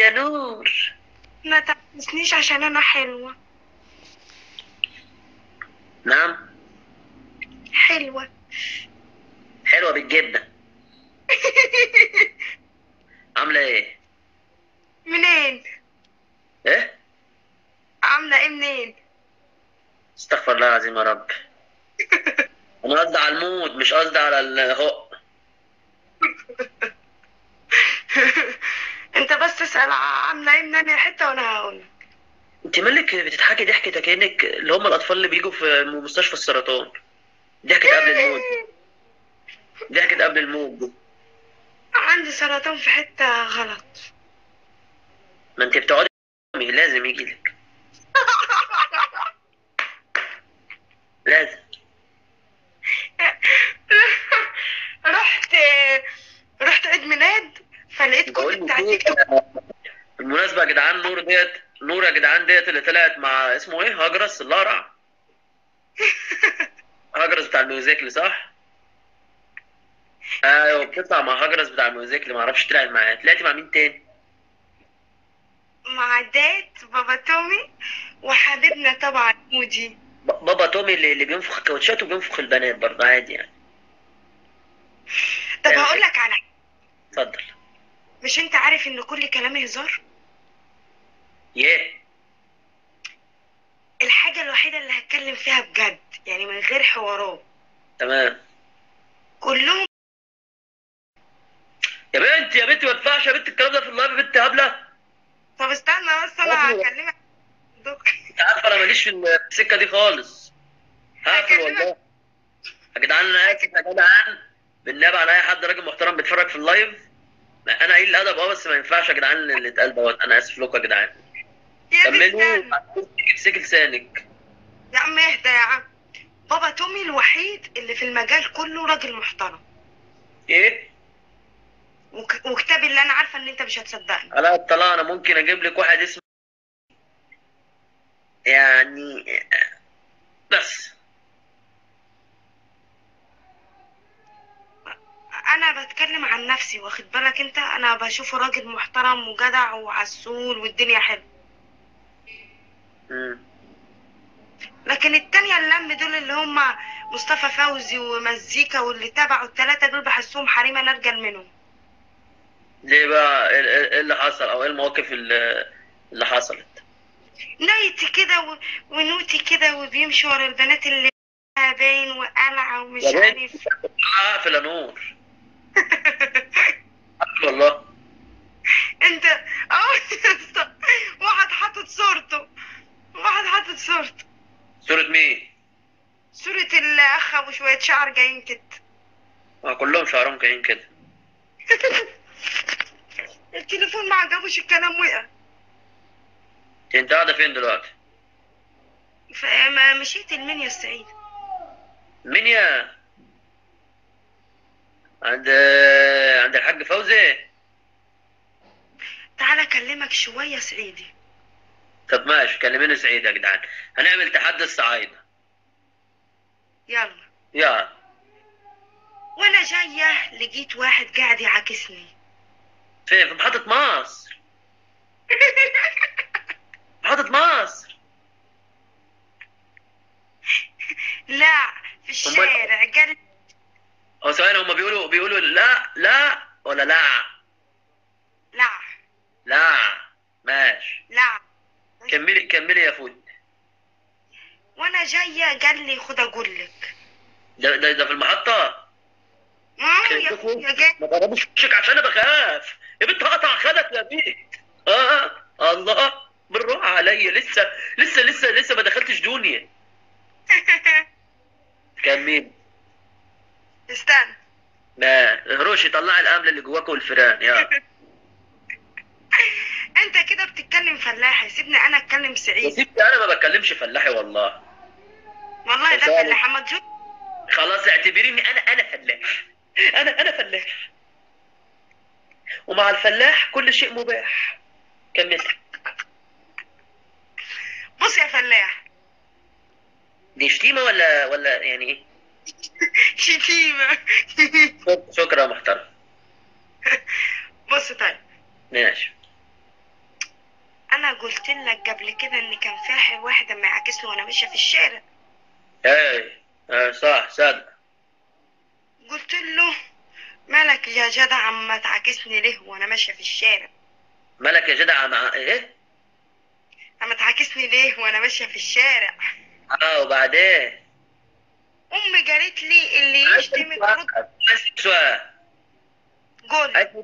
يا نور ما تعكسنيش عشان انا حلوة نعم حلوة حلوة بالجبنة عاملة ايه؟ منين ايه؟ عاملة ايه منين استغفر الله العظيم يا رب انا قصدي على المود مش قصدي على الهق انت بس تسأل عاملة ايه من انهي حتة وانا هقول انت مالك بتضحكي ضحكة كأنك اللي هم الأطفال اللي بيجوا في مستشفى السرطان ضحكة قبل الموت ضحكة قبل الموت دي عندي سرطان في حتة غلط ما انت بتقعدي لازم يجيلك لازم رحت رحت عيد ميلاد فلقيت كل بقول بتاع لك تيك توك ايه بالمناسبة يا جدعان نور ديت نور يا جدعان ديت اللي طلعت مع اسمه ايه هجرس الأقرع هجرس بتاع الميوزيكل صح؟ ايوه بتطلع مع هجرس بتاع الميوزيكل معرفش طلعت معاه طلعتي مع مين تاني؟ مع دات بابا تومي وحبيبنا طبعا مودي ب- بابا تومي اللي, اللي بينفخ الكاوتشات وبينفخ البنات برضه عادي يعني طب أيوة. هقول لك على حاجة. اتفضل مش انت عارف ان كل كلامي هزار يه الحاجة الوحيدة اللي هتكلم فيها بجد يعني من غير حوارات تمام كلهم يا بنت يا بنت ما ينفعش يا بنت الكلام ده في اللايف يا بنت هبله طب استنى بس انا أيوة. هكلمك دوك. انت عارفه انا ماليش في السكه دي خالص هقفل هكلمك. والله يا جدعان انا اسف يا جدعان بالنبي على اي حد راجل محترم بيتفرج في اللايف ما انا قليل الادب اه بس ما ينفعش يا جدعان اللي اتقال دوت انا اسف لكم يا جدعان يا كملوا بستنى امسكي لسانك يا عم اهدى يا عم بابا تومي الوحيد اللي في المجال كله راجل محترم ايه وك... وكتابي اللي انا عارفه ان انت مش هتصدقني على الطلاق انا ممكن اجيب لك واحد اسمه يعني بس انا بتكلم عن نفسي واخد بالك انت انا بشوفه راجل محترم وجدع وعسول والدنيا حلوه مم. لكن التانية اللم دول اللي هم مصطفى فوزي ومزيكا واللي تبعوا التلاتة دول بحسهم حريم انا ارجل منهم ليه بقى ايه إيه- إيه اللي حصل او ايه المواقف اللي اللي حصلت نايتي كده و... ونوتي كده وبيمشي ورا البنات اللي باين وقلعة ومش يا بنت عارف اقفل يا نور والله انت اه واحد حاطط صورته واحد حاطط صورته صورة مين؟ صورة الأخ أبو شوية شعر جايين كده ما كلهم شعرهم كاين كده التليفون ما عجبوش الكلام وقع انت قاعدة فين دلوقتي؟ فما مشيت المنيا السعيد منيا عند عند الحاج فوزي تعالى أكلمك شوية صعيدي طب ماشي كلميني سعيد يا جدعان هنعمل تحدي الصعايدة يلا يا وأنا جاية لقيت واحد قاعد يعاكسني فين في محطة مصر محطة مصر لا في الشارع قال هو ثواني هما بيقولوا بيقولوا لا لا ولا لا لا لا ماشي لا كملي كملي يا فود وأنا جاية قال لي خد أقول لك ده ده, ده في المحطة آه يا يا جاي ما تقربوش وشك عشان انا بخاف يا بنت هقطع خدك يا بيت اه الله بالروح عليا لسه لسه لسه لسه ما دخلتش دنيا كمل استنى ما هروشي طلعي الامل اللي جواك والفيران يا انت كده بتتكلم فلاحي سيبني انا اتكلم يا سعيد ستي انا ما بتكلمش فلاحي والله والله ده فعلا. فلاح ما تجوز خلاص اعتبريني انا انا فلاح انا انا فلاح ومع الفلاح كل شيء مباح كمل بص يا فلاح دي شتيمه ولا ولا يعني ايه شتيمة شكرا يا محترم بص طيب ماشي كده ان كان في ح- واحد اما يعاكسني وانا ماشيه في الشارع ايه ايه صح صدق قلت له مالك يا جدع عم تعاكسني ليه وانا ماشيه في الشارع مالك يا جدع مع ايه عم تعاكسني ليه وانا ماشيه في الشارع اه وبعدين امي قالت لي اللي يشتمك رد سؤال قول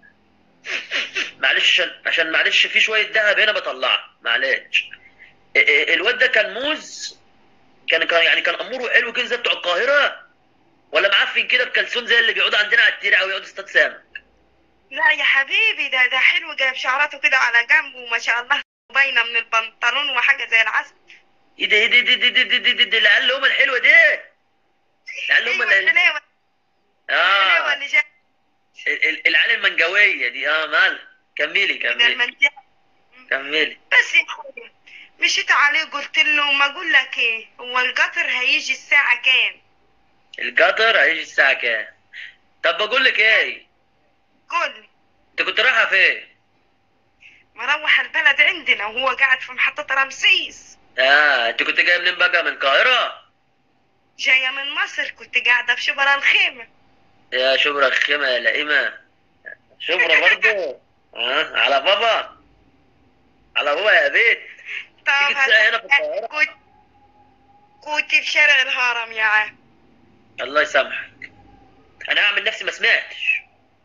معلش عشان عشان معلش في شويه ذهب هنا بطلعها معلش ا- ا- الواد ده كان موز كان كان يعني كان اموره حلو كده زي بتوع القاهره ولا معفن كده بكلسون زي اللي بيقعدوا عندنا على التيرة او يقعدوا يصطاد سمك لا يا حبيبي ده ده حلو جايب شعراته كده على جنب وما شاء الله باينه من البنطلون وحاجه زي العسل ايه ده ايه ده ايه ده ايه ده ايه ده- ده العيال اللي هم الحلوه دي العيال اللي هم ايوه اللي- الحلاوه الحلاوه اه اللي جايه ال- ال- العيال المنجويه دي اه مال كملي ده كملي المنجاه كملي بس يا اخويا مشيت عليه قلت له ما اقول لك ايه هو القطر هيجي الساعه كام القطر هيجي الساعه كام طب بقول لك ايه قول لي انت كنت رايحه فين مروح البلد عندنا وهو قاعد في محطه رمسيس اه انت كنت جاي منين بقى من القاهره جايه من مصر كنت قاعده في شبرا الخيمه يا شبرا الخيمة يا لئيمة شبرا برضه اه على بابا على بابا يا بيت طب تيجي تسرق هنا في القاهرة كنت كنت في شارع الهرم يا عم الله يسامحك انا هعمل نفسي ما سمعتش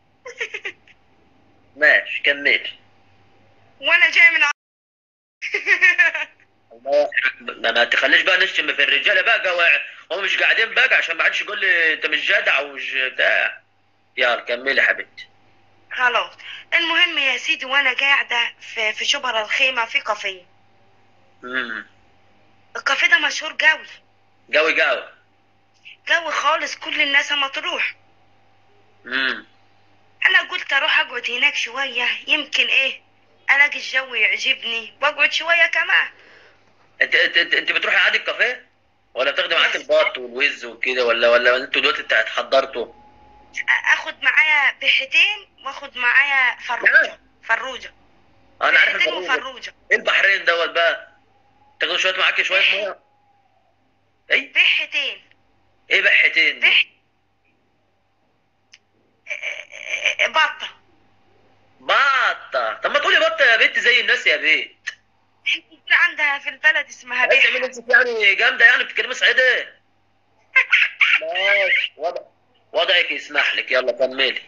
ماشي كمل وانا جاي من ع- الله ما, ما تخليش بقى نشتم في الرجاله بقى و- هم مش قاعدين بقى عشان ما حدش يقول لي انت مش جدع ومش بتاع يلا كملي يا حبيبتي خلاص المهم يا سيدي وانا قاعده في في شبرا الخيمه في كافيه امم الكافيه ده مشهور قوي قوي قوي قوي خالص كل الناس اما تروح امم انا قلت اروح اقعد هناك شويه يمكن ايه الاقي الجو يعجبني واقعد شويه كمان انت انت انت, انت بتروحي عادي الكافيه ولا بتاخدي معاك البط والوز وكده ولا ولا انتوا دلوقتي بتاع- اتحضرتوا أ- اخد معايا بحتين واخد معايا فروجه فروجه انا عارف بحتين البحرين وفروجه ايه البحرين دوت بقى تاخدوا شويه معاكي شويه ميه اي بحتين ايه بحتين دي بح بطه بطه طب ما تقولي بطه يا بنت زي الناس يا بنت في عندها في البلد اسمها بس بيحة من نفسك يعني جامده يعني بتتكلمي صعيدي ماشي وضع وضعك يسمح لك يلا كملي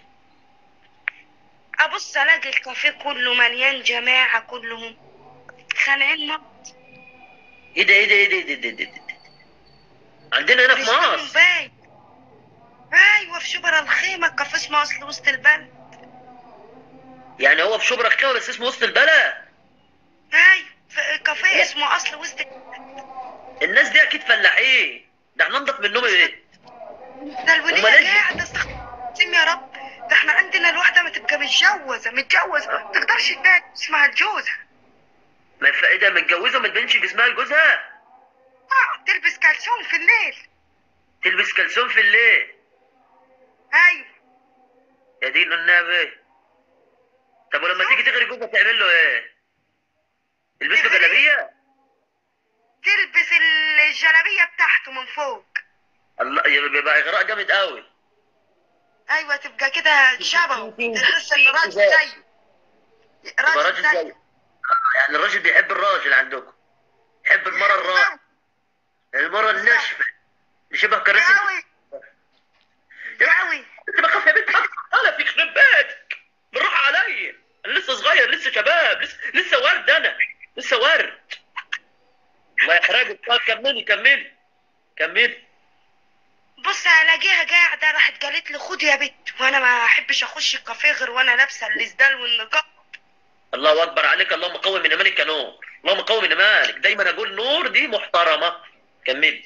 ابص الاقي الكافيه كله مليان جماعه كلهم خانقين نط ايه ده ايه ده ايه ده ايه ده, إيه ده, إيه ده؟ عندنا هنا في بيشتموا مصر باي ايوه في شبرا الخيمه الكافيه اسمه اصل وسط البلد يعني هو في شبرا الخيمه بس اسمه وسط البلد ايوه في كافيه اسمه اصل وسط الناس دي اكيد فلاحين ده احنا انضف منهم ايه ده الولية أمال إيه؟ قاعدة استغفر يا رب ده احنا عندنا الواحدة ما تبقى متجوزة متجوزة ما تقدرش تلاقي اسمها جوزها ما الفائده متجوزه ما تبينش جسمها لجوزها اه تلبس كلسون في الليل تلبس كلسون في الليل ايوه يا دين النبي طب ولما تيجي تغري جوزها تعمل له ايه؟ تلبس له تغري؟ جلابيه؟ تلبس الجلابية بتاعته من فوق الله يبقى بيبقى اغراء جامد قوي ايوه تبقى كده شبهه تحس ان راجل زيه يبقى راجل راجل زي زيه آه، يعني الراجل بيحب الراجل عندكم يحب المرة الراجل المرة الناشفة اللي شبه كراسي قوي قوي انت بخاف يا بنت انا في يخرب بيتك بالراحة عليا انا لسه صغير لسه شباب لسه لسه ورد انا لسه ورد الله يحرقك طيب كملي كملي كملي بص الاقيها قاعدة راحت قالت لي خد يا بت وانا ما احبش اخش الكافيه غير وانا لابسة الاسدال والنقاب الله اكبر عليك اللهم قوي من امانك يا نور اللهم قوي من امانك دايما اقول نور دي محترمه كملي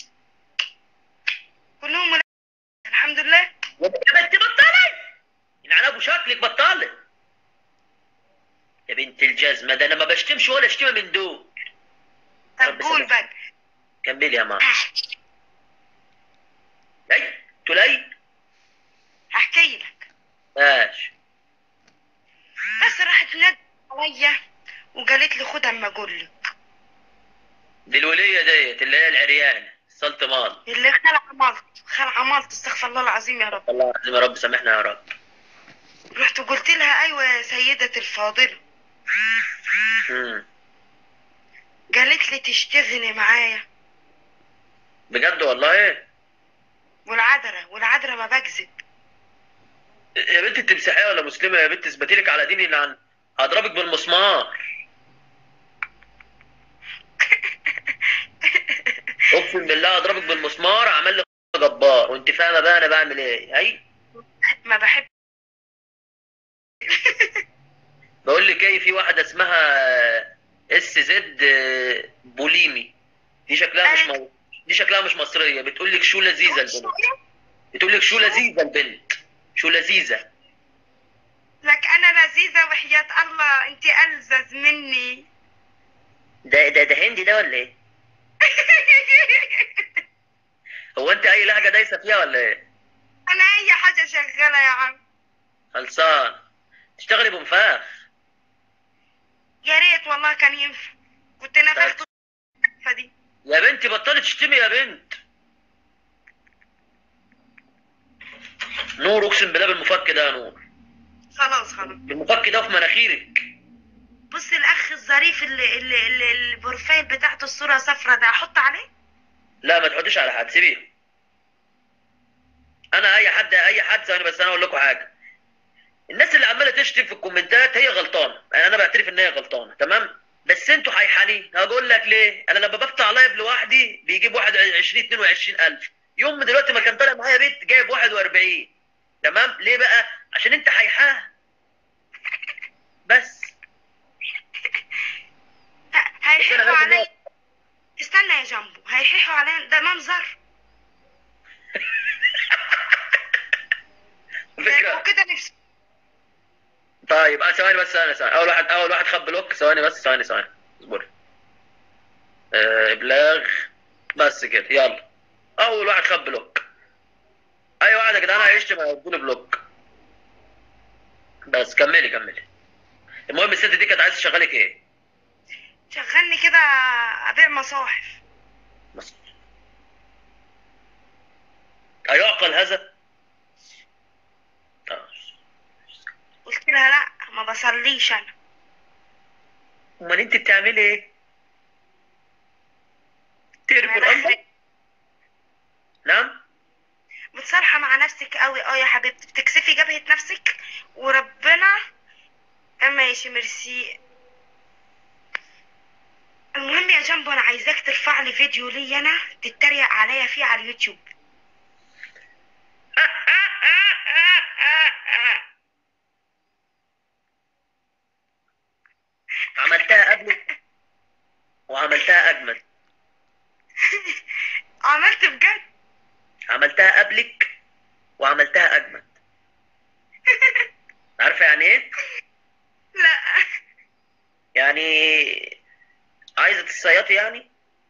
كلهم ولا- الحمد لله يا بنت بطلي يعني ابو شكلك بطلي يا بنت الجزمه ده انا ما بشتمش ولا شتيمه من دول طب رب قول يسامحك. بقى كملي يا ماما اي تلاقي هحكي لك ماشي بس راحت ند عليا وقالت لي خد اما اقول لك دي الوليه ديت اللي هي العريان السلطمان اللي خلع مالط خلع مالط استغفر الله العظيم يا رب الله العظيم يا رب سامحنا يا رب رحت قلت لها ايوه يا سيدة الفاضلة مم. قالت لي تشتغلي معايا بجد والله والعذرة والعذرة ما بكذب يا بنت انت مسيحيه ولا مسلمه يا بنت اثبتي لك على ديني لعن هضربك بالمسمار اقسم بالله هضربك بالمسمار عمل لي جبار وانت فاهمه بقى انا بعمل ايه اي ما بحب بقول لك ايه في واحده اسمها اس زد بوليمي دي شكلها مش مو... دي شكلها مش مصريه بتقول لك شو لذيذه البنت بتقول لك شو لذيذه البنت شو لذيذه لك انا لذيذة وحياة الله انت الزز مني ده ده ده هندي ده ولا ايه هو انت اي لهجه دايسه فيها ولا ايه انا اي حاجة شغالة يا عم خلصان تشتغلي بنفاخ يا ريت والله كان ينفع كنت نفخت فدي يا بنتي بطلي تشتمي يا بنت نور اقسم بالله بالمفك ده يا نور خلاص خلاص المفك ده في مناخيرك بص الاخ الظريف اللي اللي, اللي البروفايل بتاعته الصورة صفرة ده احط عليه لا ما تحطيش على حد سيبيه انا اي حد اي حد ثواني بس انا اقول لكم حاجه الناس اللي عماله تشتم في الكومنتات هي غلطانه يعني انا بعترف ان هي غلطانه تمام بس انتوا حيحانين هقول لك ليه انا لما بفتح لايف لوحدي بيجيب 21 22 الف يوم من دلوقتي ما كان طالع معايا بيت جايب 41 تمام ليه بقى عشان انت حيحاه بس ه- هيحيحوا أنا عارف إن هو- عليا استنى يا جنبو هيحيحوا عليا ده منظر فكره وكده نفسي طيب اه ثواني بس ثواني ثواني اول واحد اول واحد خد بلوك ثواني بس ثواني ثواني اصبر آه، ابلاغ بس كده يلا اول واحد خد بلوك اي واحد يا جدعان هيشتم هيديله بلوك بس كملي كملي المهم الست دي كانت عايزه تشغلك ايه؟ شغلني كده ابيع مصاحف بس أيعقل هذا؟ آه. قلت لها لا ما بصليش انا امال انت بتعملي ايه؟ تقري أنا قرآن بحرق. نعم؟ متصالحة مع نفسك قوي اه يا حبيبتي بتكسفي جبهة نفسك وربنا ماشي ميرسي المهم يا جنبو انا عايزاك ترفع لي فيديو لي انا تتريق عليا فيه على اليوتيوب عملتها قبلك وعملتها أجمل عملت بجد عملتها قبلك وعملتها أجمل عارفة يعني إيه؟ لا يعني عايزة تصيطي يعني؟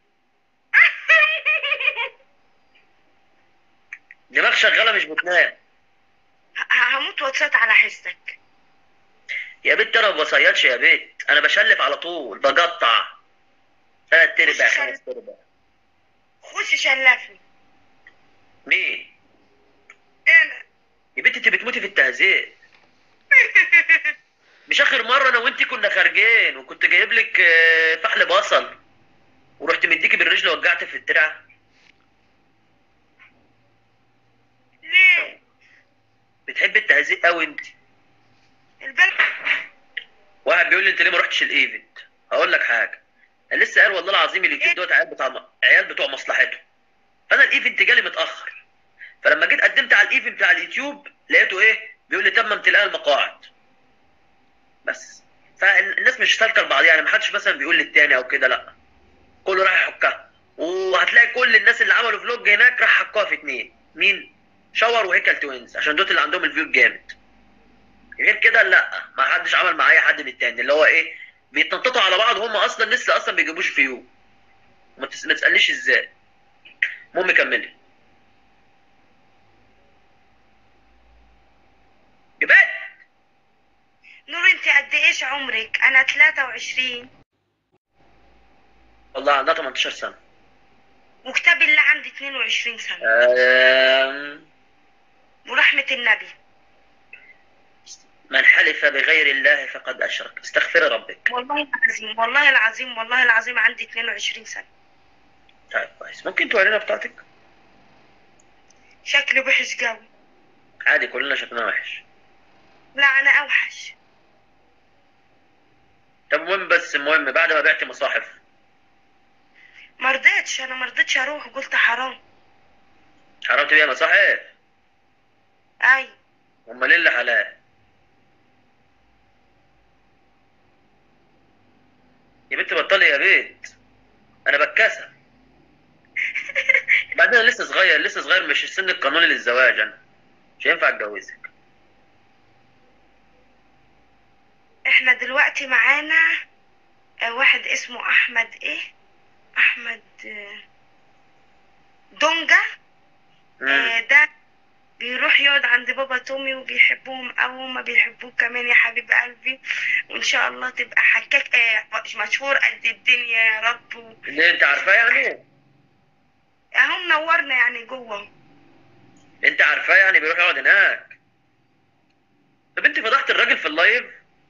دماغ شغالة مش بتنام ه- هموت واتصيت على حسك يا بنت أنا ما بصيطش يا بنت أنا بشلف على طول بقطع تلات أرباع بص خمس أرباع خش شلفني مين؟ انا يا بنت أنت بتموتي في التهزيء مش اخر مره انا وانت كنا خارجين وكنت جايب لك آه، فحل بصل ورحت مديكي بالرجل وجعت في الدراع ليه بتحب التهزيء قوي انت البلد واحد بيقول لي انت ليه ما رحتش الايفنت هقول لك حاجه انا لسه قال والله العظيم اليوتيوب دوت عيال بتاع عيال بتوع مصلحته فانا الايفنت جالي متاخر فلما جيت قدمت على الايفنت بتاع اليوتيوب لقيته ايه بيقول لي تم امتلاء المقاعد بس فالناس مش سالكه لبعض يعني محدش مثلا بيقول للتاني او كده لا كله راح يحكها وهتلاقي كل الناس اللي عملوا فلوج هناك راح حكوها في اتنين مين شاور وهيكل توينز عشان دول اللي عندهم الفيو جامد غير كده لا ما حدش عمل مع اي حد من التاني اللي هو ايه بيتنططوا على بعض هم اصلا لسه اصلا بيجيبوش فيو ما تس- ما تسالنيش ازاي المهم كملي جبال نور انت قد ايش عمرك انا 23 الله عندها 18 سنه وكتاب الله عندي 22 سنة آم، ورحمة النبي من حلف بغير الله فقد اشرك استغفر ربك والله العظيم والله العظيم والله العظيم عندي 22 سنة طيب كويس ممكن تورينا بتاعتك شكلي وحش قوي عادي كلنا شكلنا وحش لا أنا أوحش طب المهم بس المهم بعد ما بعتي مصاحف مرضتش أنا مرضتش أروح قلت حرام حرام تبيع مصاحف أي امال ايه اللي حلال يا بنت بطلي يا بيت انا بتكسل بعدين أنا لسه صغير لسه صغير مش السن القانوني للزواج انا مش هينفع اتجوزك احنا دلوقتي معانا آه، واحد اسمه احمد ايه احمد آه، دونجا مم. آه، ده بيروح يقعد عند بابا تومي وبيحبوهم أوي ما بيحبوه كمان يا حبيب قلبي وإن شاء الله تبقى حكاك آه، مشهور قد الدنيا يا رب و- ليه انت عارفاه يعني أهو منورنا يعني جوه انت عارفاه يعني بيروح يقعد هناك طب انت فضحت الراجل في اللايف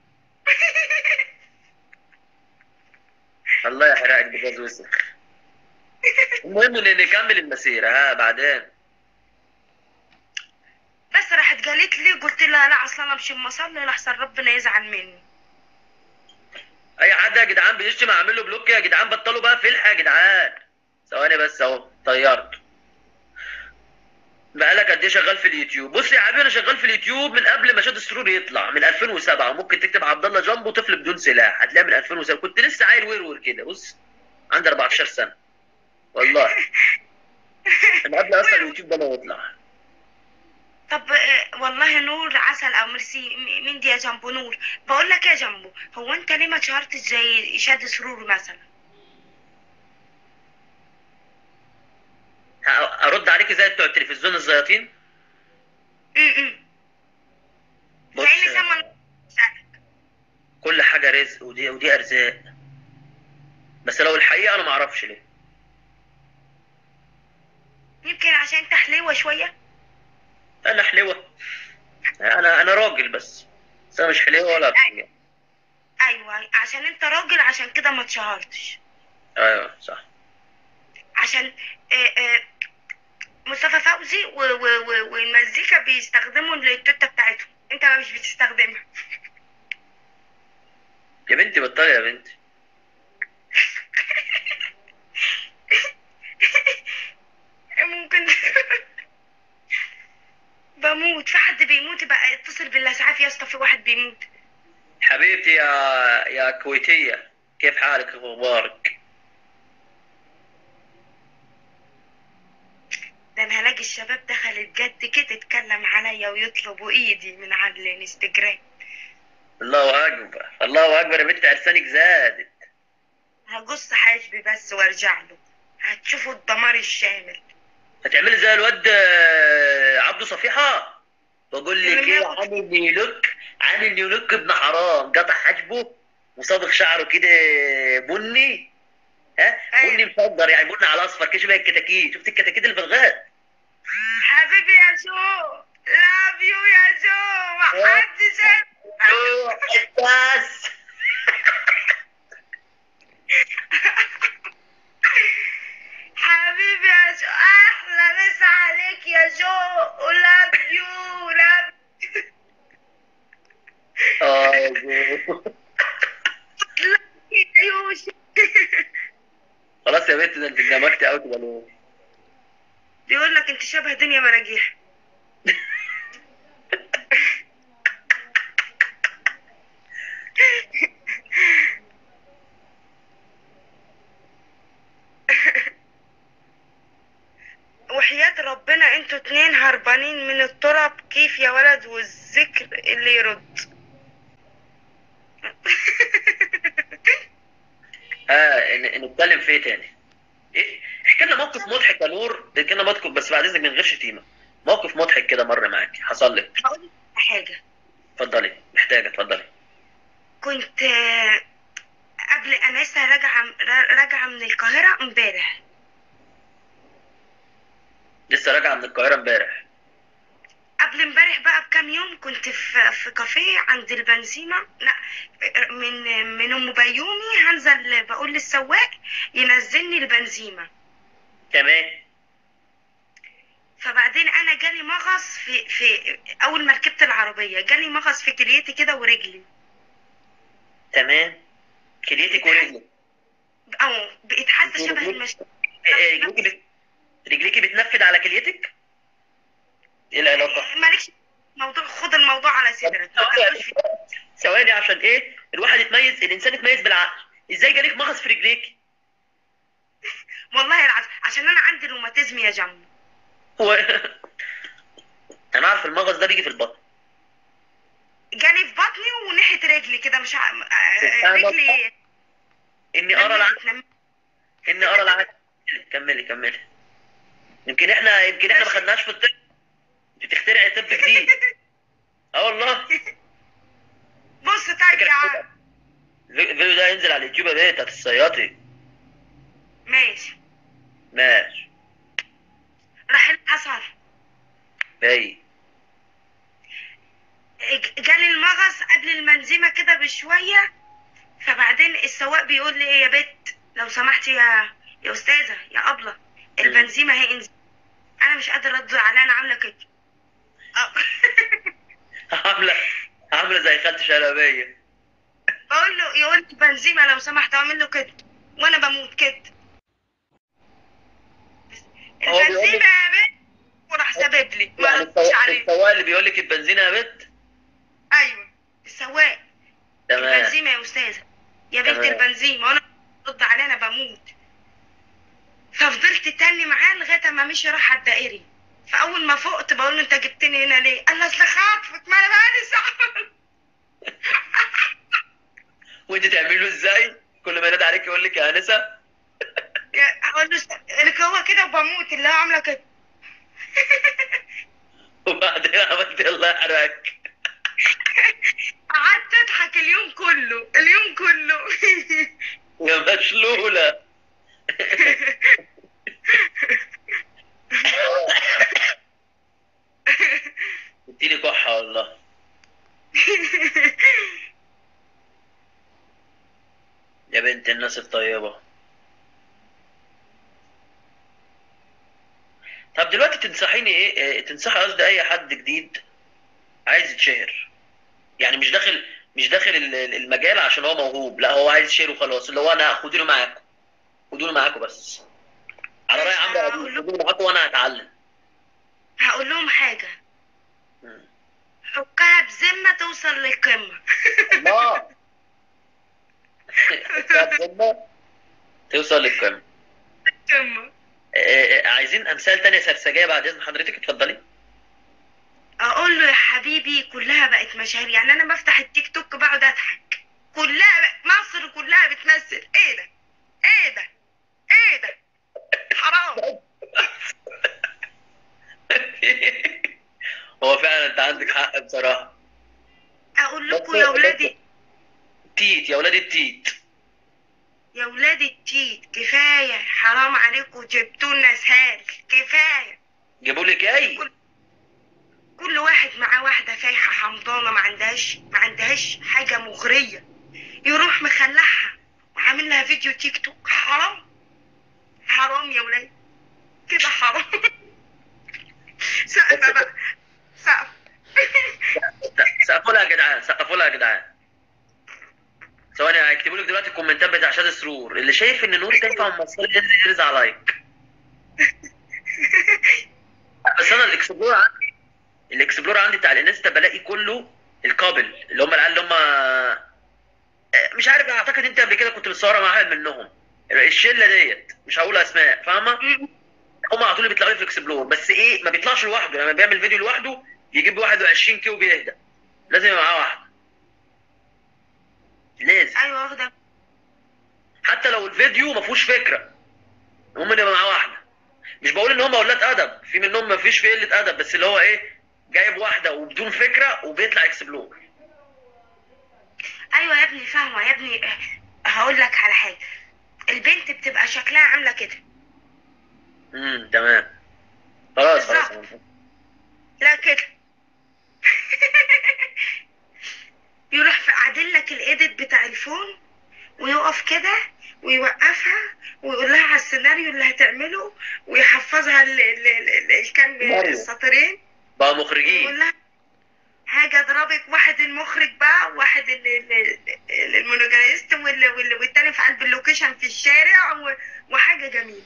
الله يحرقك بجاز وسخ المهم ان نكمل المسيره ها بعدين بس راحت قالت لي قلت لها لا اصل انا مش مصلي لحسن ربنا يزعل مني اي حد يا جدعان بيشتم اعمل له بلوك يا جدعان بطلوا بقى فلحه يا جدعان ثواني بس اهو طيرت بقالك قد ايه شغال في اليوتيوب بص يا حبيبي انا شغال في اليوتيوب من قبل ما شاد السرور يطلع من 2007 ممكن تكتب عبد الله جامبو طفل بدون سلاح هتلاقي من 2007 كنت لسه عيل ورور كده بص عندي 14 سنه والله من قبل اصلا اليوتيوب ده ما يطلع طب آه، والله نور عسل او ميرسي م- مين دي يا جنبو نور بقول لك يا جنبو هو انت ليه ما اتشهرتش زي شاد سرور مثلا ه- ارد عليك زي بتوع التلفزيون الزياطين امم بص كأني سما كل حاجه رزق ودي ودي ارزاق بس لو الحقيقه انا ما اعرفش ليه يمكن عشان انت حليوه شويه انا حلوه انا انا راجل بس بس انا مش حلوه ولا بتنجان ايوه عشان انت راجل عشان كده ما اتشهرتش ايوه صح عشان آه، آه، مصطفى فوزي و- و- و- والمزيكا بيستخدموا التوته بتاعتهم انت ما مش بتستخدمها يا بنتي بطلي يا بنتي ممكن بموت في حد بيموت بقى اتصل بالاسعاف يا اسطى في واحد بيموت حبيبتي يا يا كويتيه كيف حالك اخبارك ده انا هلاقي الشباب دخلت جد كده تتكلم عليا ويطلبوا ايدي من على الانستجرام الله اكبر الله اكبر يا بنت ارسانك زادت هجص حاجبي بس وارجع له هتشوفوا الدمار الشامل هتعملي زي الواد آه، عبده صفيحه بقول لك اللي ايه بياخد- عامل نيولوك عامل نيولوك ابن حرام قطع حاجبه وصابغ شعره كده بني ها أيوة. بني مصدر يعني بني على اصفر كده شبه الكتاكيت شفت الكتاكيت اللي في الغاب حبيبي يا جو لاف يو يا جو محدش بس حبيبي يا جو احلى مسا عليك يا جو لاف يو لاف اه يا جو. يو خلاص يا بنت ده انت اندمجتي قوي كده ليه؟ بيقول لك انت شبه دنيا مراجيح وحياة ربنا انتوا اتنين هربانين من التراب كيف يا ولد والذكر اللي يرد اه ن- نتكلم في ايه تاني؟ ايه احكي لنا موقف مضحك يا نور احكي لنا موقف بس بعد اذنك من غير شتيمه موقف مضحك كده مر معاك حصل لك هقول لك حاجة اتفضلي محتاجه اتفضلي كنت آه، قبل انا لسه راجعه را- راجعه من القاهره امبارح لسه راجعه من القاهره امبارح قبل امبارح بقى بكام يوم كنت في في كافيه عند البنزيمة لا من من ام بيومي هنزل بقول للسواق ينزلني البنزيمة تمام فبعدين انا جالي مغص في في اول ما ركبت العربية جالي مغص في كليتي كده ورجلي تمام كليتك ورجلك او بقيت حاسة شبه المش إيه، إيه، رجليكي بت... رجليكي بتنفذ على كليتك ايه العلاقه مالكش موضوع خد الموضوع على صدرك ما تاخدوش في- ثواني عشان ايه الواحد يتميز الانسان يتميز بالعقل ازاي جالك مغص في رجليك والله العظيم عشان انا عندي روماتيزم يا جمو هو انا عارف المغص ده بيجي في البطن جالي في بطني وناحية رجلي كده مش ع... سبحان الله. رجلي اني ارى العكس نمت- نمت. اني ارى العكس كملي كملي يمكن احنا يمكن احنا ما خدناش في الطب انت بتخترعي طب جديد اه والله بص طيب يا عم الفيديو ده هينزل على اليوتيوب يا بيت هتتصيطي ماشي ماشي راح اللي حصل باي ج- جالي المغص قبل المنزمة كده بشوية فبعدين السواق بيقول لي ايه يا بت لو سمحتي يا يا استاذة يا أبلة البنزيمة هي انزل انا مش قادرة ارد عليها انا عاملة كده أه. عامله عامله زي خالتي شلبيه بقول له يقول لي بنزيمة لو سمحت اعمل له كده وانا بموت كده هو بيقول لك- البنزيمة يا بت وراح سابب لي ما يعني ردش السواق عليه السواق اللي بيقول لك البنزينه يا بت ايوه السواق تمام البنزيمة يا أستاذة يا بنت تمام. البنزيمة وأنا رد عليها أنا بموت ففضلت تاني معاه لغاية ما مشي راح على الدائري فأول ما فقت بقول له أنت جبتني هنا ليه؟ قال لي أصل خاطفك ما أنا بقالي ساعة وانت تعملي له ازاي كل ما ينادي عليك يقول لك يا انسه يا- أقول له لك هو كده وبموت اللي هو عاملة كده وبعدين عملت الله يحرقك قعدت أضحك اليوم كله اليوم كله يا مشلوله اديني كحه والله يا بنت الناس الطيبه طب دلوقتي تنصحيني ايه إيه، تنصحي قصدي اي حد جديد عايز يتشهر يعني مش داخل مش داخل ال- ال- المجال عشان هو موهوب لا هو عايز يشهر وخلاص اللي هو انا خدوني معاكم خدوني معاكم بس على راي عمرو اديب خدوني معاكم وانا هتعلم هقول لهم حاجة مم. حكها بذمة توصل للقمة الله توصل للقمه القمة آه، آه، عايزين امثال تانية سرسجيه بعد اذن حضرتك اتفضلي اقول له يا حبيبي كلها بقت مشاهير يعني انا بفتح التيك توك بقعد اضحك كلها بقى مصر كلها بتمثل ايه ده ايه ده ايه ده حرام هو فعلا انت عندك حق بصراحه اقول لكم يا ولادي تيت يا ولاد التيت يا ولادي التيت كفايه حرام عليكم جبتوا لنا سهال كفايه جابوا لك ايه كل واحد معاه واحده فايحه حمضانه ما عندهاش ما عندهاش حاجه مغريه يروح مخلعها وعامل لها فيديو تيك توك حرام حرام يا ولاد كده حرام سقفه بقى سقف سقفوا لها يا جدعان سقفوا لها يا جدعان ثواني هيكتبوا لك دلوقتي الكومنتات بتاع شاد سرور اللي شايف ان نور تنفع ممثله ينزل يرزع لايك بس انا الاكسبلور عندي الاكسبلور عندي بتاع الانستا بلاقي كله الكابل اللي هم العيال اللي هم آه، مش عارف اعتقد انت قبل كده كنت متصوره مع واحد منهم الشله ديت مش هقول اسماء فاهمه هم على طول بيطلعوا لي في الاكسبلور بس ايه ما بيطلعش لوحده لما بيعمل فيديو لوحده يجيب 21 كيو بيهدى لازم يبقى معاه واحده لازم ايوه واخده حتى لو الفيديو ما فيهوش فكره المهم ان يبقى معاه واحده مش بقول ان هم اولاد ادب في منهم ما فيش في قله ادب بس اللي هو ايه جايب واحده وبدون فكره وبيطلع اكسبلور ايوه يا ابني فاهمه يا ابني هقول لك على حاجه البنت بتبقى شكلها عامله كده امم تمام خلاص خلاص بالظبط. لا كده يروح في قاعدين لك الايديت بتاع الفون ويقف كده ويوقفها ويقول لها على السيناريو اللي هتعمله ويحفظها ال- ال- ال- ال- الكام مرة. السطرين بقى ويقول مخرجين لها هاجي اضربك واحد المخرج بقى واحد ال- ال- ال- المونوجرايست وال- وال- والتاني في قلب اللوكيشن في الشارع و- وحاجه جميله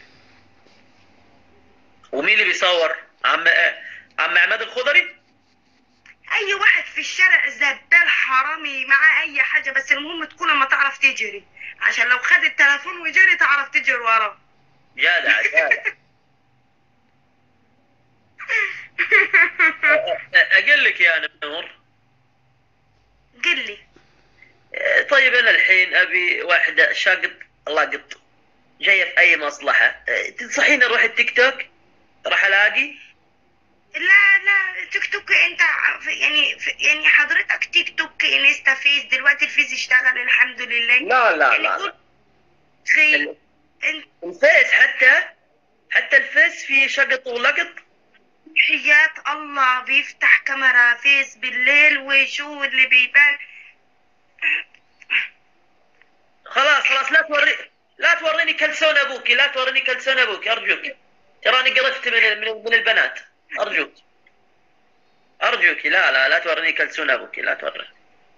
ومين اللي بيصور عم عم عماد الخضري اي واحد في الشارع زبال حرامي معاه اي حاجه بس المهم تكون ما تعرف تجري عشان لو خد التليفون وجري تعرف تجري وراه جدع جدع اقول لك يا نور قل لي طيب انا الحين ابي واحده شاقط لقط جايه في اي مصلحه تنصحيني اروح التيك توك راح الاقي لا لا تيك توك انت ع- يعني يعني حضرتك تيك توك انستا فيس دلوقتي الفيس اشتغل الحمد لله لا لا يعني لا, قول لا. خير ال- انت الفيس حتى حتى الفيس فيه شقط ولقط حياة الله بيفتح كاميرا فيس بالليل وشو اللي بيبان خلاص خلاص لا توري لا توريني كلسون ابوكي لا توريني كلسون ابوكي ارجوك تراني قرفت من من, من البنات ارجوك ارجوك لا لا لا توريني كلسون ابوكي لا توريني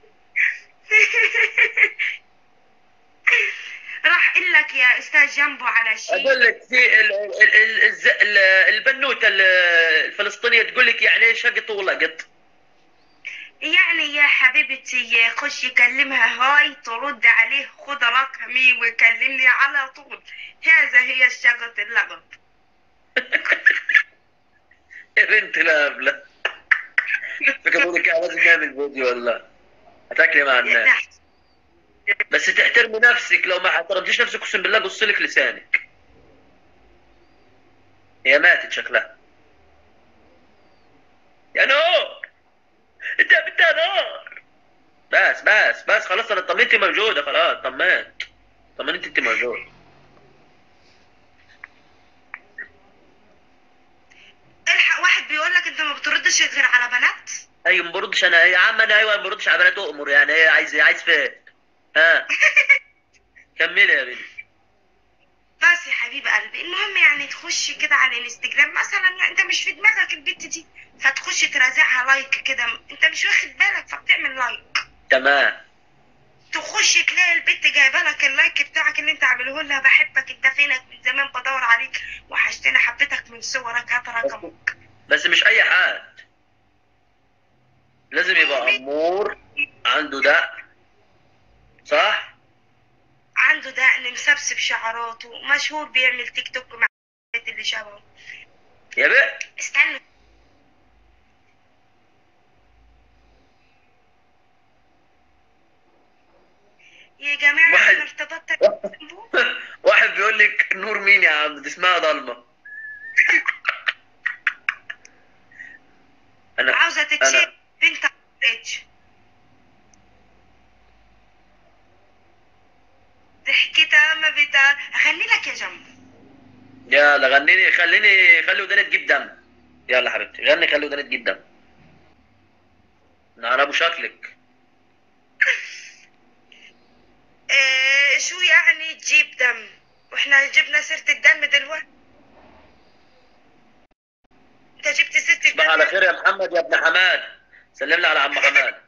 راح اقول لك يا استاذ جنبه على شيء اقول لك في ال- ال- ال- الز- ال- البنوته ال- الفلسطينيه تقول لك يعني ايش شقط ولقط يعني يا حبيبتي خش كلمها هاي ترد عليه خد رقمي وكلمني على طول هذا هي الشغط اللغط يا بنت الهبله فكروا لك لازم نعمل فيديو والله هتاكلي مع الناس بس تحترمي نفسك لو ما احترمتيش نفسك اقسم بالله قص لك لسانك هي ماتت شكلها يا نور انت يا بنت يا نور بس بس بس خلاص انا طمنتي موجوده خلاص طمنت طمنت انت موجود الحق واحد بيقول لك انت ما بتردش غير على بنات ايوه ما بردش انا يا عم انا ايوه ما بردش على بنات اؤمر يعني ايه عايز إيه؟ عايز فين ها كملي يا بنت بس يا حبيب قلبي المهم يعني تخش كده على الانستجرام مثلا يعني انت مش في دماغك البت دي فتخش ترازعها لايك كده انت مش واخد بالك فبتعمل لايك تمام تخش تلاقي البت جايبه لك اللايك بتاعك اللي انت عامله لها بحبك انت فينك من زمان بدور عليك وحشتني حبيتك من صورك هات رقمك بس مش اي حد لازم يبقى امور عنده دق صح عنده دقن مسبسب شعراته مشهور بيعمل تيك توك مع البنات اللي شبهه يا بقى استنى يا جماعة واحد- أنا ارتبطت بجنبه واحد بيقول لك نور مين يا عم دي اسمها ضلمه انا عاوزة تتشيل بنت عمرتش ضحكتها ما بتا أغني لك يا جنبه يلا غنيني خليني خلي وداني تجيب دم يلا حبيبتي غني خلي وداني تجيب دم انا ابو شكلك إيه شو يعني تجيب دم واحنا جبنا سيرة الدم دلوقتي انت جبت سيرة تصبح على الدم خير يا محمد يا ابن حماد سلم لي على عم حماد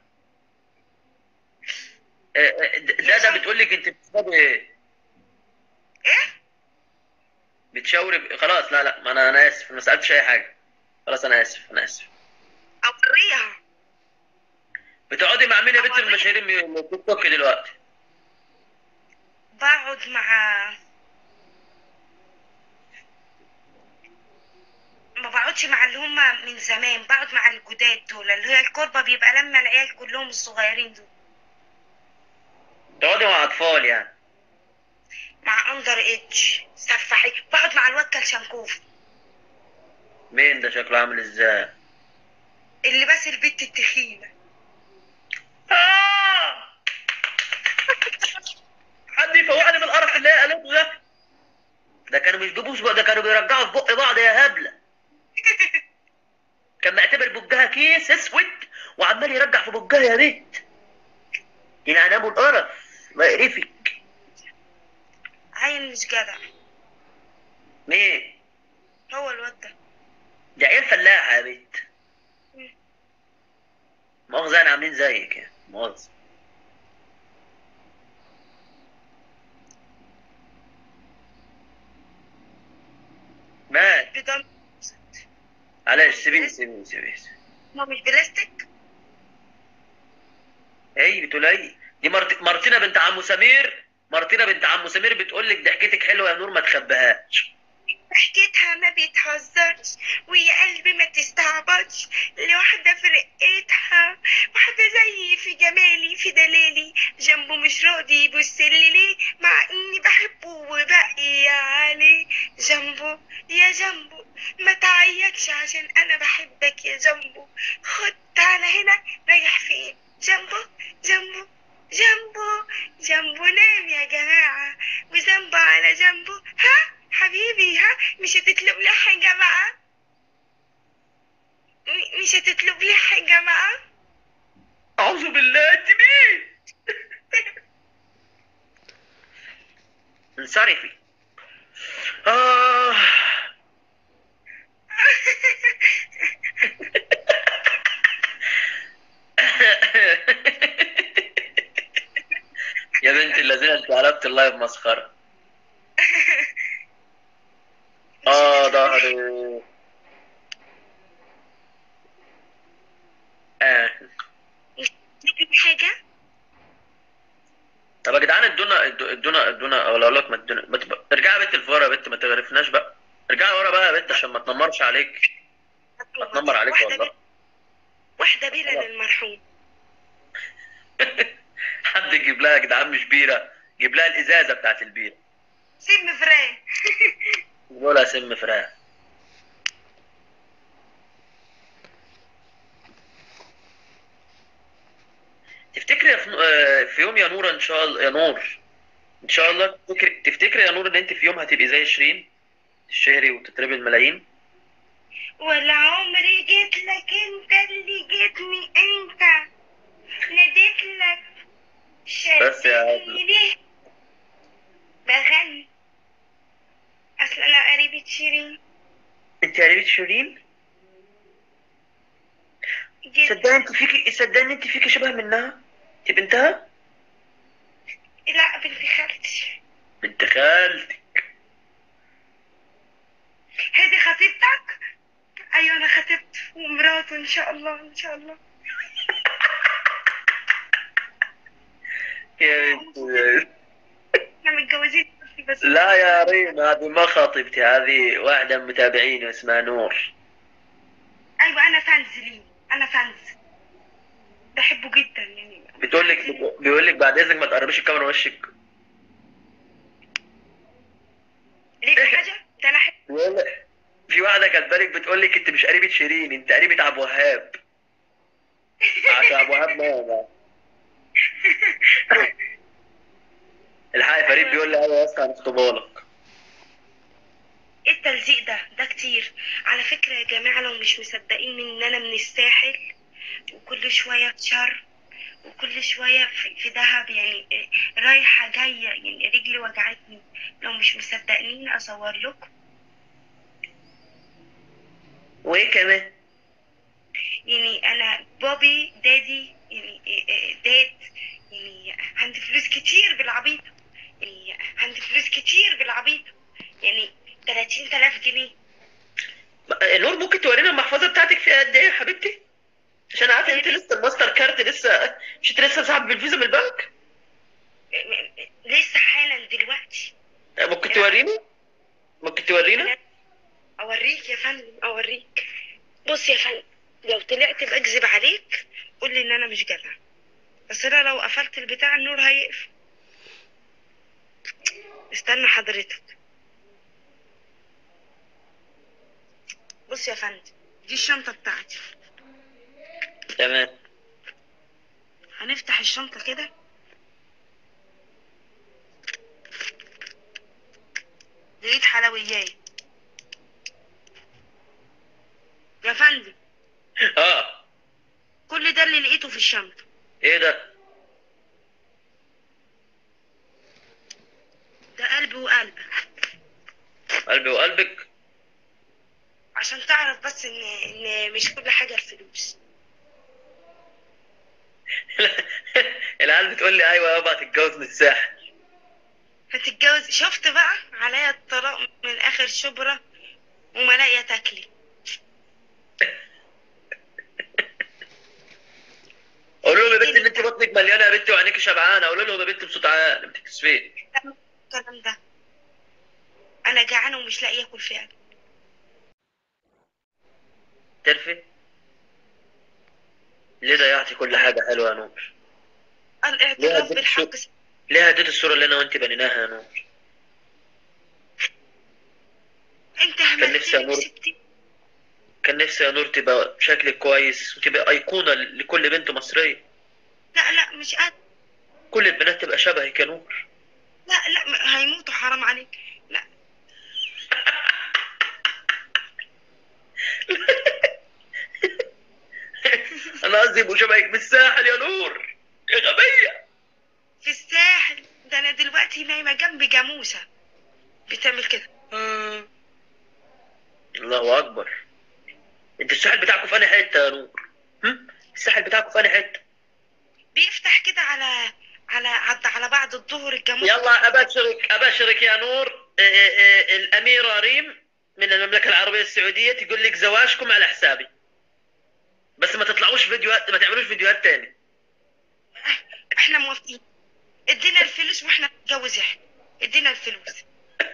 إيه، إيه، ده ده بتقول لك انت بتشربي ايه ايه بتشاوري ب... خلاص لا لا ما انا انا اسف ما سالتش اي حاجه خلاص انا اسف انا اسف اوريها بتقعدي مع مين يا بنت من المشاهير من التيك توك دلوقتي بقعد مع ما بقعدش مع اللي هم من زمان بقعد مع الجداد دول اللي هي الكربة بيبقى لما العيال كلهم الصغيرين دول تقعدي مع اطفال يعني مع اندر ايدج سفاحين بقعد مع الواد كلشنكوف مين ده شكله عامل ازاي اللي بس البت التخينة آه! حد يفوقني من القرف اللي هي قالته ده مش ببوس بقى ده كانوا بيرجعوا في بق بعض يا هبله كان معتبر بجها كيس اسود وعمال يرجع في بجها يا بيت يعني ابو القرف ما يقرفك عيل مش جدع مين هو الواد ده ده عيال فلاحه يا بيت مم. مؤاخذة يعني عاملين زيك يعني مؤاخذة مال بدم معلش سيبيني سيبيني سيبيني ما مش بلاستيك ايه بتقول ايه دي مرت... مرتنا بنت عمو سمير مرتنا بنت عمو سمير بتقول لك ضحكتك حلوه يا نور ما تخبيهاش حكيتها ما بيتهزرش ويا قلبي ما تستعبطش لواحدة في رقتها واحدة زيي في جمالي في دلالي جنبه مش راضي يبصلي ليه مع اني بحبه وباقي عليه جنبه يا جنبه ما تعيطش عشان انا بحبك يا جنبه خد تعالى هنا رايح فين جنبه جنبه جنبه جنبه نام يا جماعة وذنبه على جنبه ها حبيبي ها مش هتطلب لي حاجة بقى م- مش هتطلب لي حاجة بقى اعوذ بالله انت مين انصرفي آه. يا بنت الذين انت قلبت اللايف مسخره اه ظهري آه. تطلب حاجة طب يا جدعان ادونا ادو- ادونا ادونا ولا اقول لك ما ادونا ما تبقى ارجعي يا بنت لفورا يا بنت ما تغرفناش بقى ارجعي ورا بقى يا بنت عشان ما تنمرش عليك اتنمر عليك واحدة والله بي- واحدة بيرة للمرحوم حد يجيب لها يا جدعان مش بيره جيب لها الازازه بتاعت البيره سم فران يقول لها سم فراخ تفتكري يا فن- آه، في يوم يا نور ان شاء الله يا نور ان شاء الله تفتكري تفتكري يا نور ان انت في يوم هتبقي زي شيرين الشهري وتتربي الملايين ولا عمري جيت لك انت اللي جيتني انت ناديت لك بس يا عبد. شدتني ليه بغني اصل انا قريبة شيرين انت قريبة شيرين جدا صدقني انت فيكي صدقني انت فيكي شبه منها انت بنتها لا بنت خالتي بنت خالتك هذه خطيبتك ايوه انا خطيبته ومراته ان شاء الله ان شاء الله يا بنت احنا متجوزين بس لا يا ريم هذه ما خطيبتي هذه واحدة من متابعيني اسمها نور ايوه انا فانز ليه انا فانز بحبه جدا يعني بتقول لك بيقول لك بعد اذنك ما تقربيش الكاميرا وشك ليه في حاجه ده انا احب بيقول لك- في واحدة كانت بالك بتقول لك انت مش قريبة شيرين انت قريبة عبد الوهاب عشان عبد الوهاب مات الحق يا فريد بيقول لي ايوه يا اسطى هنخطبها لك ايه التلزيق ده ده كتير على فكره يا جماعه لو مش مصدقين ان انا من الساحل وكل شويه في شرم وكل شويه في, في دهب يعني إيه، رايحه جايه يعني رجلي وجعتني لو مش مصدقين اصور لكم وايه كمان يعني انا بابي دادي يعني إيه، إيه، داد يعني عندي فلوس كتير بالعبيط يعني عندي فلوس كتير بالعبيط يعني 30000 جنيه نور ممكن تورينا المحفظة بتاعتك فيها قد ايه يا حبيبتي عشان عارف انت لسه الماستر كارت لسه مش انت لسه سحب بالفيزا من البنك لسه حالا دلوقتي ممكن توريني ممكن تورينا اوريك يا فندم اوريك بص يا فندم لو طلعت بكذب عليك قول لي ان انا مش جدع بس انا لو قفلت البتاع النور هيقفل استنى حضرتك بص يا فندم دي الشنطة بتاعتي تمام هنفتح الشنطة كده لقيت حلاوة حلويات يا فندم اه كل ده اللي لقيته في الشنطة ايه ده ده قلبي وقلبك قلبي وقلبك عشان تعرف بس ان ان مش كل حاجة الفلوس العيال بتقول لي ايوه يابا هتتجوز من الساحل هتتجوز شفت بقى عليا الطلاق من اخر شبرة وما لاقية تاكلي قولوا لهم يا بنت ان انت بطنك مليانه يا بنتي وعينيك شبعانه قولوا لهم يا بنت بصوت عالي ما تكسفيش الكلام ده انا جعانة ومش لاقية اكل فعلا ترفي ليه ضيعتي كل حاجه حلوه يا نور ليه الاعتراف هديت بالحق السوق؟ ليه هديت الصوره اللي انا وانت بنيناها يا نور انت نفسي هملتني أمر. وسبتني كان نفسي يا نور تبقى شكلك كويس وتبقى ايقونه لكل بنت مصريه لا لا مش قادر كل البنات تبقى شبهك يا نور لا لا م- هيموتوا حرام عليك لا انا قصدي يبقوا شبهك بالساحل يا نور يا غبيه في الساحل ده انا دلوقتي نايمة جنب جاموسة بتعمل كده آه. الله اكبر انت الساحل بتاعكم في انهي حته يا نور هم؟ الساحل بتاعكم في انهي حته بيفتح كده على على على, على بعد الظهر الجاموسة يلا ابشرك ابشرك يا نور آه، آه، الاميره ريم من المملكه العربيه السعوديه تقول لك زواجكم على حسابي بس ما تطلعوش فيديوهات ما تعملوش فيديوهات تاني احنا موافقين ادينا الفلوس واحنا نتجوز احنا ادينا الفلوس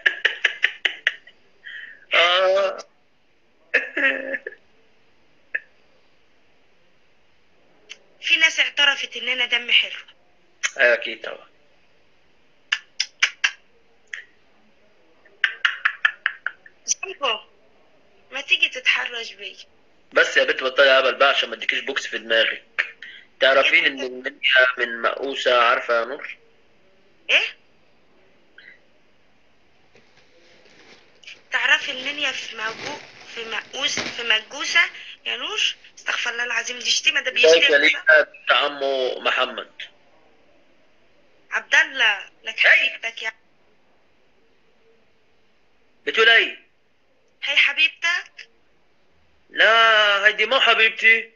اه في ناس اعترفت اننا دم حلو ايوه اكيد طبعا زنبو ما تيجي تتحرش بيا بس يا بنت بطلي هبل بقى عشان ما اديكيش بوكس في دماغك تعرفين ان المنيا من مقوسه عارفه يا نور ايه تعرفي المنيا في موجو في مقوس في مجوسة يا نور استغفر الله العظيم دي شتيمة ده كيف بيشتم ليها بنت عمه محمد عبد الله لك أي. حبيبتك يا بتقول ايه هي حبيبتك لا هيدي مو حبيبتي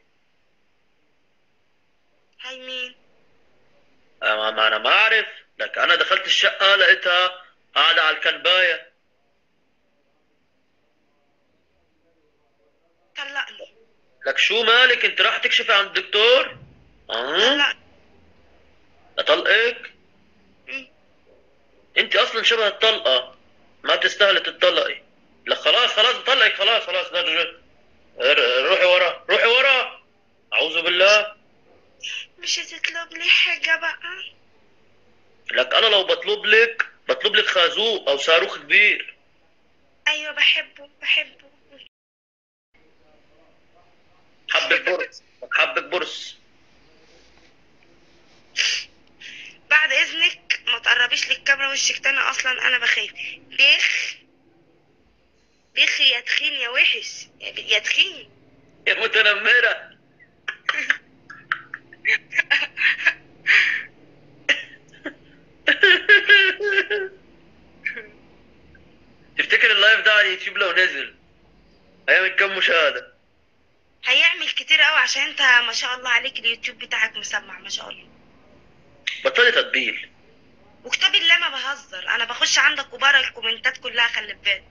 هاي مين أما ما انا ما اعرف لك انا دخلت الشقه لقيتها قاعده على الكنبايه طلقني لك شو مالك انت راح تكشفي عند الدكتور اه طلقني اطلقك مم. انت اصلا شبه الطلقه ما تستاهلي تتطلقي لا خلاص خلاص بطلقك خلاص خلاص لا ر- ر- روحي ورا روحي ورا اعوذ بالله مش هتطلب لي حاجة بقى لك انا لو بطلب لك بطلب لك خازوق او صاروخ كبير ايوه بحبه بحبه حبك برص حبك برص بعد اذنك ما تقربيش للكاميرا وشك تاني اصلا انا بخاف بخ بخ يا تخين يا وحش يا ب- يا تخين يا متنمره تفتكر اللايف ده على اليوتيوب لو نزل هيعمل كام مشاهده هيعمل كتير قوي عشان انت ما شاء الله عليك اليوتيوب بتاعك مسمع ما شاء الله بطلي تطبيل وكتاب الله ما بهزر انا بخش عندك وبقرا الكومنتات كلها خلي بالك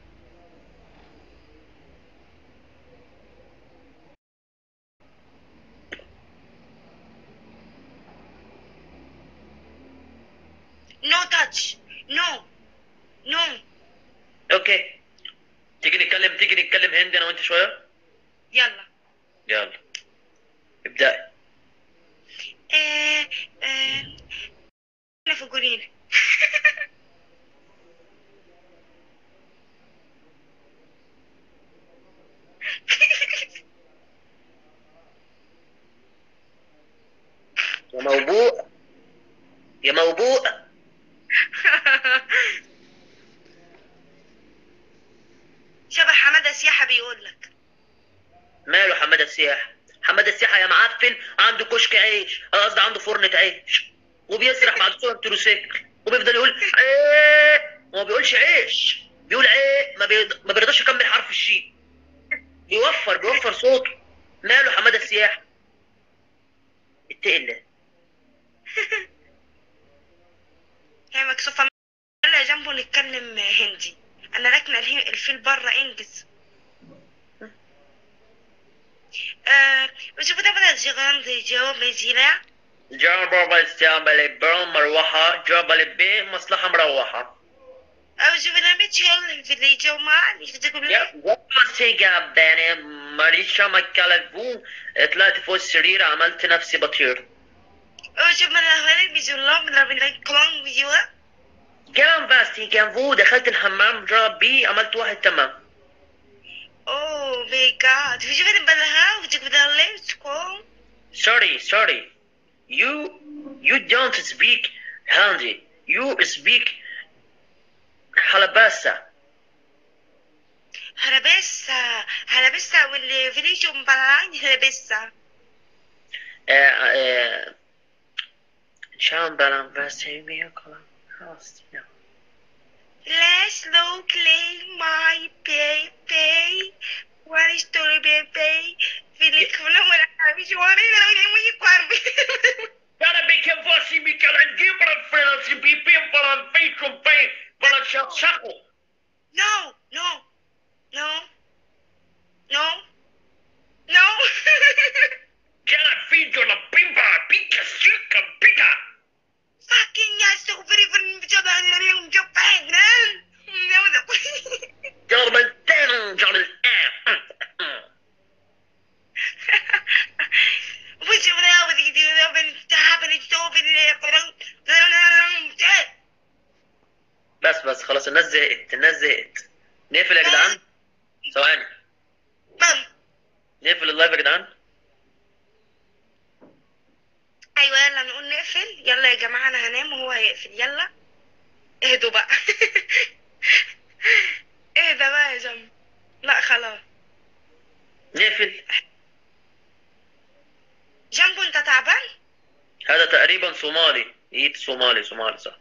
نو تاتش نو نو اوكي تيجي نتكلم تيجي نتكلم هندي انا وانت شويه يلا يلا ابدأي آه آه انا في جورينا يا موبوء يا موبوء عيش انا قصدي عنده فرنة عيش وبيسرح مع دكتور التروسيكل وبيفضل يقول ايه هو ما بيقولش عيش بيقول ايه ما, بيرض... ما بيرضاش يكمل حرف الشين بيوفر بيوفر صوته ماله حماده السياح اتقي الله هي مكسوفة يلا يا جنبه نتكلم هندي انا راكنة الهي- الفيل بره انجز آه وشوف ده بدأ جيران دي جو ميزيلا جرب استعمل برون مروحة جرب بي مصلحة مروحة او شوف ده ميتشل في اللي جو ما يقول لي ما سيجا باني ماريشا مكالفو طلعت فوق السرير عملت نفسي بطير او شوف من الهواء بيزولو من الهواء كلام بيجوا كان باستي كان فو دخلت الحمام جرب بي عملت واحد تمام اوه ماي جاد وشوف ده بدها وشوف ده ليتس كو sorry sorry you you don't speak Hindi you speak حلباسة هلبسة هلبسة واللي في ليجو مبلعين هلبسة آه، آه، شام بلان بس هي مية كلام خلاص نعم. Let's look like my baby. What is story baby? Feliz con la buena visione la voy a muy cuarmi. Cara bem que você me quer aqui para frente, se bipim para bem com bem, para chachaco. No, no, no, no, no. Cara filho na pimba, pica, chica, pica. Fucking yes, so very very much of that in Japan, man. No, no. Cara mantém, cara. Which of the hell you do that when to happen it's over there. بس بس خلاص الناس زهقت الناس زهقت نقفل يا جدعان ثواني مام نقفل اللايف يا جدعان ايوه يلا نقول نقفل يلا يا جماعه انا هنام وهو هيقفل يلا اهدوا بقى اهدى بقى يا جنب لا خلاص نقفل جنبه انت تعبان هذا تقريبا صومالي ايد صومالي صومالي صح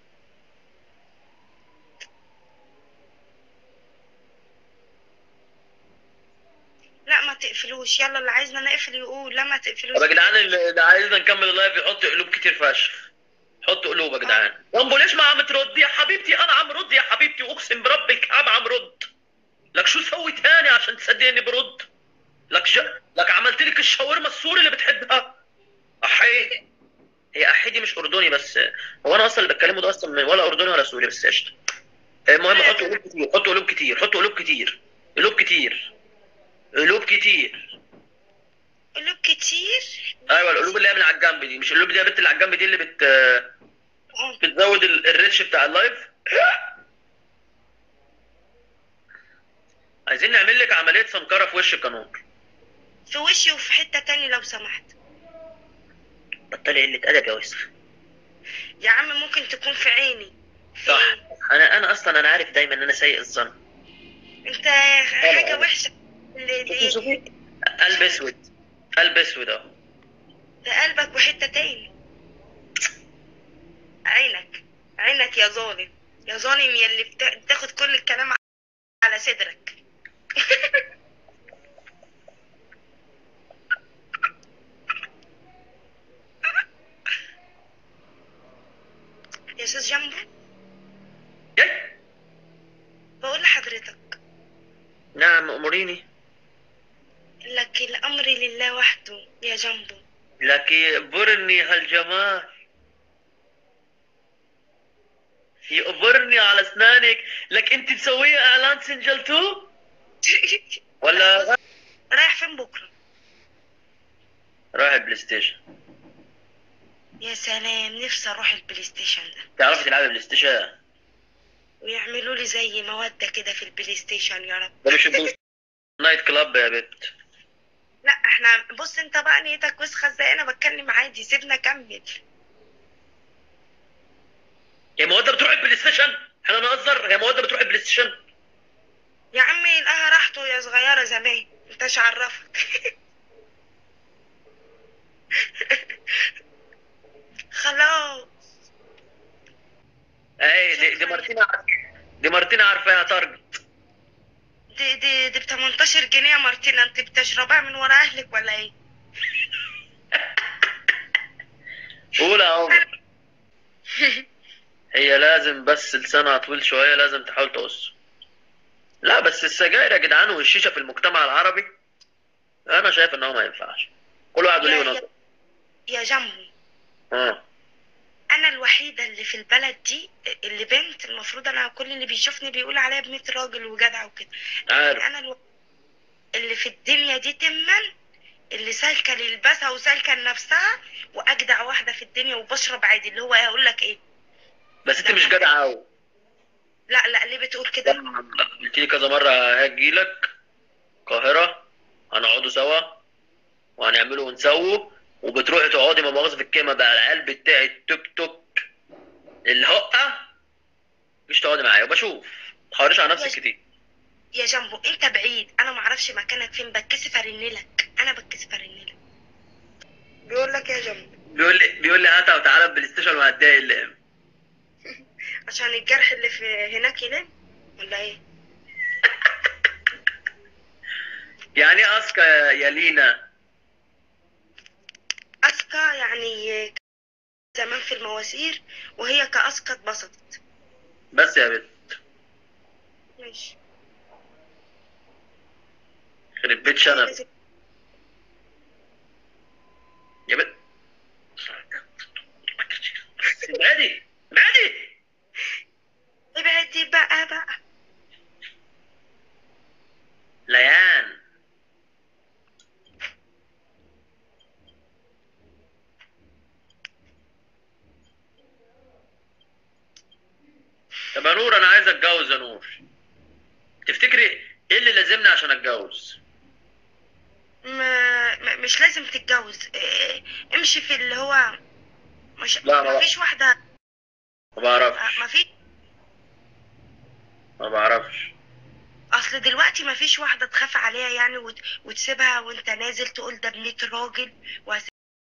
لا ما تقفلوش يلا اللي عايزنا نقفل يقول لا ما تقفلوش طب يا جدعان اللي عايزنا نكمل اللايف يحط قلوب كتير فشخ حط قلوب يا جدعان جنبو ليش ما عم ترد يا حبيبتي انا عم رد يا حبيبتي اقسم برب الكعبة عم رد لك شو سوي تاني عشان تصدقني برد لك ش... لك عملت لك الشاورما السوري اللي بتحبها احي هي احي دي مش اردني بس هو انا اصلا اللي بتكلمه ده اصلا من ولا اردني ولا سوري بس قشطه المهم حطوا قلوب كتير حطوا قلوب كتير حطوا قلوب كتير قلوب كتير قلوب كتير قلوب كتير ايوه القلوب اللي هي من على الجنب دي مش القلوب دي يا بنت اللي على الجنب دي اللي بت اه. بتزود ال- الريتش بتاع اللايف عايزين نعمل لك عمليه سمكره في وش القانون في وشي وفي حته تاني لو سمحت بطلي قله ادب يا وسخ يا عم ممكن تكون في عيني صح انا انا اصلا انا عارف دايما ان انا سيء الظن انت حاجه وحشه اللي اللي- شوفي قلب اسود قلب اسود اهو ده قلبك وحته تاني عينك عينك يا ظالم يا ظالم يا اللي بتا- بتاخد كل الكلام على صدرك يا استاذ جنبه جاي بقول لحضرتك نعم اموريني لك الامر لله وحده يا جنبه لك يقبرني هالجمال يقبرني على اسنانك لك انت مسويه اعلان سنجلتو ولا رايح فين بكره رايح البلاي ستيشن يا سلام نفسي اروح البلاي ستيشن ده تعرفي تلعبي بلاي ستيشن ويعملوا لي زي موده كده في البلاي ستيشن يا رب ده مش البلاي نايت كلاب يا بت لا احنا بص انت بقى نيتك وسخه ازاي انا بتكلم عادي سيبنا كمل هي موده بتروح البلاي ستيشن احنا نهزر هي موده بتروح البلاي ستيشن يا عم يلقاها راحته يا صغيره زمان انتش عرفك دي, دي مارتينا دي مارتينا عارفاها تارجت دي دي دي ب 18 جنيه يا مارتينا انت بتشربها من ورا اهلك ولا ايه؟ قول يا عمر هي لازم بس لسانها طويل شويه لازم تحاول تقص لا بس السجاير يا جدعان والشيشه في المجتمع العربي انا شايف ان هو ما ينفعش كل واحد وليه يا- نظره يا جنبو اه انا الوحيده اللي في البلد دي اللي بنت المفروض انا كل اللي بيشوفني بيقول عليا بنت راجل وجدع وكده عارف انا الو... اللي في الدنيا دي تما اللي سالكه للبسها وسالكه لنفسها واجدع واحده في الدنيا وبشرب عادي اللي هو ايه اقول لك ايه بس انت مش جدعه قوي لا لا ليه بتقول كده قلت لي كذا مره هاجي لك القاهره هنقعدوا سوا وهنعمله ونسووا وبتروحي تقعدي ما مؤاخذه في الكلمه بقى العيال بتاعي التوك توك الهقه مش تقعدي معايا وبشوف ما تحاوريش على نفسك كتير يا جنبو انت بعيد انا معرفش مكانك فين بتكسف ارن لك انا بتكسف ارن لك بيقول لك يا جنبو بيقول لي بيقول لي هاتها وتعالى البلاي ستيشن وهتضايق اللي عشان الجرح اللي في هناك يلم ولا ايه يعني ايه اسكا يا لينا اسكا يعني زمان في المواسير وهي كاسكا اتبسطت بس يا بنت ماشي خرب بيت شنب يا بنت ابعدي ابعدي ابعدي بقى بقى ليان طب يا نور انا عايز اتجوز يا نور تفتكري ايه اللي لازمني عشان اتجوز ما ما- مش لازم تتجوز اه، امشي في اللي هو مش لا، لا. ما فيش واحدة ما بعرفش ما في ما بعرفش اصل دلوقتي ما فيش واحدة تخاف عليها يعني وت... وتسيبها وانت نازل تقول ده بنت راجل وهسيب